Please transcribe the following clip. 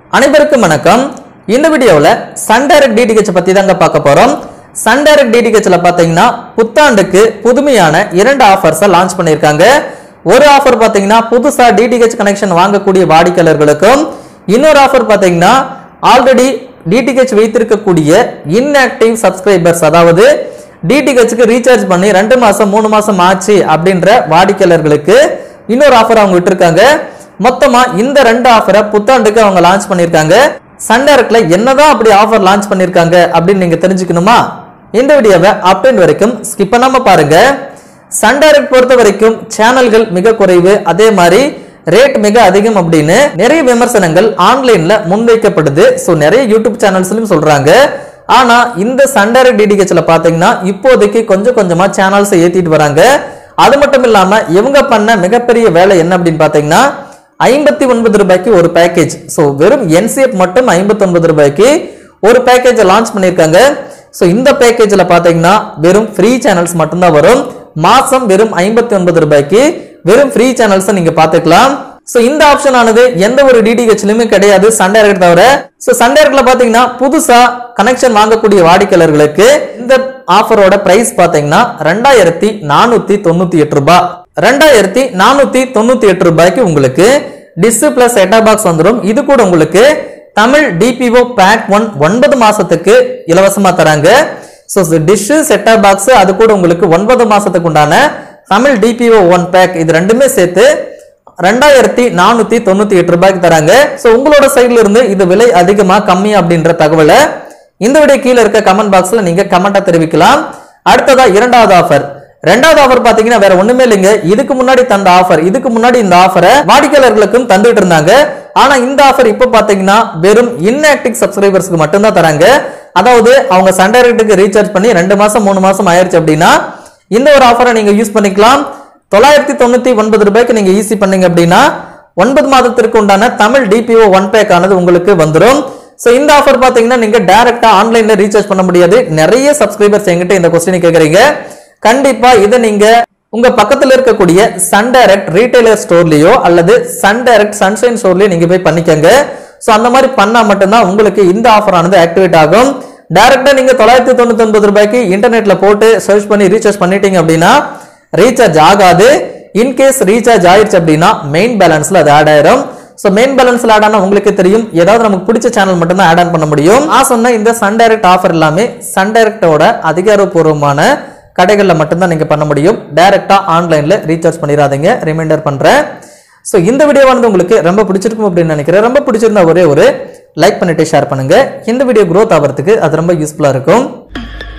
அனைவருக்கும் வணக்கம் இந்த வீடியோவில் சன் டைரக்ட் டிடிஹெச் பற்றி தாங்க பார்க்க போகிறோம் சன் டைரக்ட் டிடிஹெச்ல பார்த்தீங்கன்னா புத்தாண்டுக்கு புதுமையான இரண்டு ஆஃபர்ஸை லான்ச் பண்ணியிருக்காங்க ஒரு ஆஃபர் பார்த்தீங்கன்னா புதுசாக டிடிஹெச் கனெக்ஷன் வாங்கக்கூடிய வாடிக்கையாளர்களுக்கும் இன்னொரு ஆஃபர் பார்த்தீங்கன்னா ஆல்ரெடி டிடிஹெச் வைத்திருக்கக்கூடிய இன்ஆக்டிவ் சப்ஸ்கிரைபர்ஸ் அதாவது டிடிஹெச்க்கு ரீசார்ஜ் பண்ணி ரெண்டு மாசம் மூணு மாசம் ஆச்சு அப்படின்ற வாடிக்கையாளர்களுக்கு இன்னொரு ஆஃபர் அவங்க விட்டுருக்காங்க மொத்தமா இந்த ரெண்டு ஆஃபரை புத்தாண்டுக்கு அவங்க லான்ச் பண்ணியிருக்காங்க சன் டைரக்ட்ல என்னதான் அப்படி ஆஃபர் லான்ச் பண்ணியிருக்காங்க அப்படின்னு நீங்க தெரிஞ்சுக்கணுமா இந்த வீடியோவை அப்டேட் வரைக்கும் ஸ்கிப் பண்ணாம பாருங்க சன் டைரக்ட் பொறுத்த வரைக்கும் சேனல்கள் மிக குறைவு அதே மாதிரி ரேட் மிக அதிகம் அப்படின்னு நிறைய விமர்சனங்கள் ஆன்லைன்ல முன்வைக்கப்படுது ஸோ நிறைய யூடியூப் சேனல்ஸ்லயும் சொல்றாங்க ஆனா இந்த சன் டைரக்ட் டிடிஹெச்ல பாத்தீங்கன்னா இப்போதைக்கு கொஞ்சம் கொஞ்சமா சேனல்ஸை ஏத்திட்டு வராங்க அது மட்டும் இல்லாம இவங்க பண்ண மிகப்பெரிய வேலை என்ன அப்படின்னு பாத்தீங்கன்னா ஐம்பத்தி ஒன்பது ரூபாய்க்கு ஒரு பேக்கேஜ் ஸோ வெறும் என்சிஎஃப் மட்டும் ஐம்பத்தி ஒன்பது ரூபாய்க்கு ஒரு பேக்கேஜை லான்ச் பண்ணியிருக்காங்க ஸோ இந்த பேக்கேஜில் பார்த்தீங்கன்னா வெறும் ஃப்ரீ சேனல்ஸ் மட்டும்தான் வரும் மாசம் வெறும் ஐம்பத்தி ஒன்பது ரூபாய்க்கு வெறும் ஃப்ரீ சேனல்ஸை நீங்க பார்த்துக்கலாம் ஸோ இந்த ஆப்ஷன் ஆனது எந்த ஒரு டிடிஹெச்லயுமே கிடையாது சன் டைரக்ட் தவிர ஸோ சன் டைரக்ட்ல பார்த்தீங்கன்னா புதுசா கனெக்ஷன் வாங்கக்கூடிய வாடிக்கையாளர்களுக்கு இந்த ஆஃபரோட பிரைஸ் பார்த்தீங்கன்னா ரெண்டாயிரத்தி நானூத்தி தொண்ணூத்தி எட்டு ரூபாய் ரெண்டாயிரத்தி நானூத்தி தொண்ணூத்தி எட்டு ரூபாய்க்கு உங்களுக்கு டிஸ் பிளஸ் செட்டா பாக்ஸ் வந்துடும் இது கூட உங்களுக்கு தமிழ் டிபிஓ பேக் ஒன் ஒன்பது மாசத்துக்கு இலவசமா தராங்க ஸோ டிஷ் செட்டா பாக்ஸ் அது கூட உங்களுக்கு ஒன்பது மாசத்துக்கு உண்டான தமிழ் டிபிஓ ஒன் பேக் இது ரெண்டுமே சேர்த்து ரெண்டாயிரத்தி நானூத்தி தொண்ணூத்தி எட்டு ரூபாய்க்கு தராங்க ஸோ உங்களோட சைட்ல இருந்து இது விலை அதிகமா கம்மி அப்படின்ற தகவலை இந்த வீடியோ கீழே இருக்க கமெண்ட் பாக்ஸ்ல நீங்க கமெண்டா தெரிவிக்கலாம் அடுத்ததா இரண்டாவது ஆஃபர் ரெண்டாவது ஆஃபர் பாத்தீங்கன்னா வேற ஒண்ணுமே இல்லைங்க இதுக்கு முன்னாடி தந்த ஆஃபர் இதுக்கு முன்னாடி இந்த ஆஃபரை வாடிக்கையாளர்களுக்கும் தந்துட்டு இருந்தாங்க ஆனா இந்த ஆஃபர் இப்போ பாத்தீங்கன்னா வெறும் இன்ஆக்டிவ் சப்ஸ்கிரைபர்ஸ்க்கு மட்டும்தான் தராங்க அதாவது அவங்க சன் டைரக்ட்டுக்கு ரீசார்ஜ் பண்ணி ரெண்டு மாசம் மூணு மாசம் ஆயிருச்சு அப்படின்னா இந்த ஒரு ஆஃபரை நீங்க யூஸ் பண்ணிக்கலாம் தொள்ளாயிரத்தி தொண்ணூத்தி ஒன்பது ரூபாய்க்கு நீங்க ஈஸி பண்ணீங்க அப்படின்னா ஒன்பது மாதத்திற்கு உண்டான தமிழ் டிபிஓ ஒன் பேக் ஆனது உங்களுக்கு வந்துடும் ஸோ இந்த ஆஃபர் பார்த்தீங்கன்னா நீங்க டைரக்டா ஆன்லைன்ல ரீசார்ஜ் பண்ண முடியாது நிறைய சப்ஸ்கிரைபர்ஸ் எங்கிட்ட இந்த கொஸ்டின் கேட்குறீங்க கண்டிப்பா இதை நீங்க உங்க பக்கத்துல இருக்கக்கூடிய சன் டைரக்ட் ரீட்டைலர் ஸ்டோர்லயோ அல்லது சன் டைரக்ட் சன்ஷைன் ஸ்டோர்லயோ நீங்க போய் பண்ணிக்கங்க ஸோ அந்த மாதிரி பண்ணா மட்டும்தான் உங்களுக்கு இந்த ஆஃபர் ஆனது ஆக்டிவேட் ஆகும் டைரக்டா நீங்க தொள்ளாயிரத்தி தொண்ணூத்தி ஒன்பது ரூபாய்க்கு இன்டர்நெட்ல போட்டு சர்ச் பண்ணி ரீசார்ஜ் பண்ணிட்டீங்க அப்படின்னா ரீசார்ஜ் ஆகாது இன்கேஸ் ரீசார்ஜ் ஆயிருச்சு அப்படின்னா மெயின் பேலன்ஸ்ல அது ஆட் ஆயிரும் ஸோ மெயின் பேலன்ஸ்ல ஆட் ஆனா உங்களுக்கு தெரியும் ஏதாவது நமக்கு பிடிச்ச சேனல் மட்டும் தான் ஆட் ஆன் பண்ண முடியும் நான் சொன்ன இந்த சன் டைரக்ட் ஆஃபர் எல்லாமே சன் டைரக்டோட அதிகாரப்பூர்வமான கடைகளில் மட்டும்தான் நீங்க பண்ண முடியும் டைரக்டா ஆன்லைன்ல ரீசார்ஜ் பண்ணிடாதீங்க ரிமைண்டர் பண்றேன் ஸோ இந்த வீடியோவானது உங்களுக்கு ரொம்ப பிடிச்சிருக்கும் அப்படின்னு நினைக்கிறேன் ரொம்ப பிடிச்சிருந்தா ஒரே ஒரு லைக் பண்ணிட்டு ஷேர் பண்ணுங்க இந்த வீடியோ growth ஆகிறதுக்கு அது ரொம்ப யூஸ்ஃபுல்லா இருக்கும்